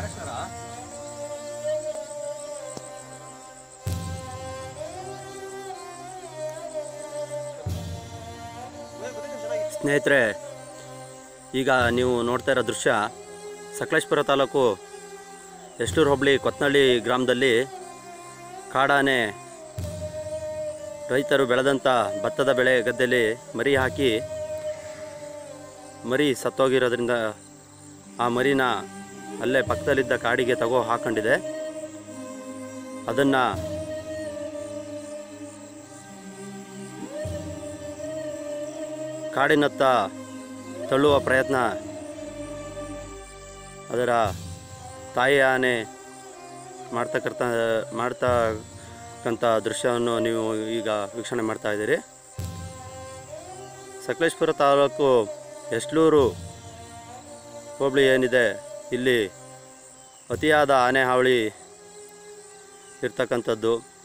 ಸ್ನೇಹಿತರೆ ಈಗ ನೀವು ನೋಡ್ತಾ ಇರೋ ದೃಶ್ಯ ಸಕಲೇಶ್ಪುರ ತಾಲೂಕು ಎಷ್ಟೂರು ಹೋಬಳಿ ಕೊತ್ನಳ್ಳಿ ಗ್ರಾಮದಲ್ಲಿ ಕಾಡಾನೆ ರೈತರು ಬೆಳೆದಂಥ ಭತ್ತದ ಬೆಳೆ ಗದ್ದೆಯಲ್ಲಿ ಮರಿ ಹಾಕಿ ಮರಿ ಸತ್ತೋಗಿರೋದ್ರಿಂದ ಆ ಮರಿನ ಅಲ್ಲೇ ಪಕ್ಕದಲ್ಲಿದ್ದ ಕಾಡಿಗೆ ತಗೋ ಹಾಕೊಂಡಿದೆ ಅದನ್ನು ಕಾಡಿನತ್ತ ತಳ್ಳುವ ಪ್ರಯತ್ನ ಅದರ ತಾಯಿ ಆನೆ ಮಾಡ್ತಕ್ಕಂಥ ಮಾಡ್ತಕ್ಕಂಥ ದೃಶ್ಯವನ್ನು ನೀವು ಈಗ ವೀಕ್ಷಣೆ ಮಾಡ್ತಾ ಇದ್ದೀರಿ ಸಕಲೇಶ್ಪುರ ತಾಲೂಕು ಎಸ್ಲೂರು ಹೋಬಳಿ ಏನಿದೆ ಇಲ್ಲಿ ಅತಿಯಾದ ಆನೆ ಹಾವಳಿ ಇರ್ತಕ್ಕಂಥದ್ದು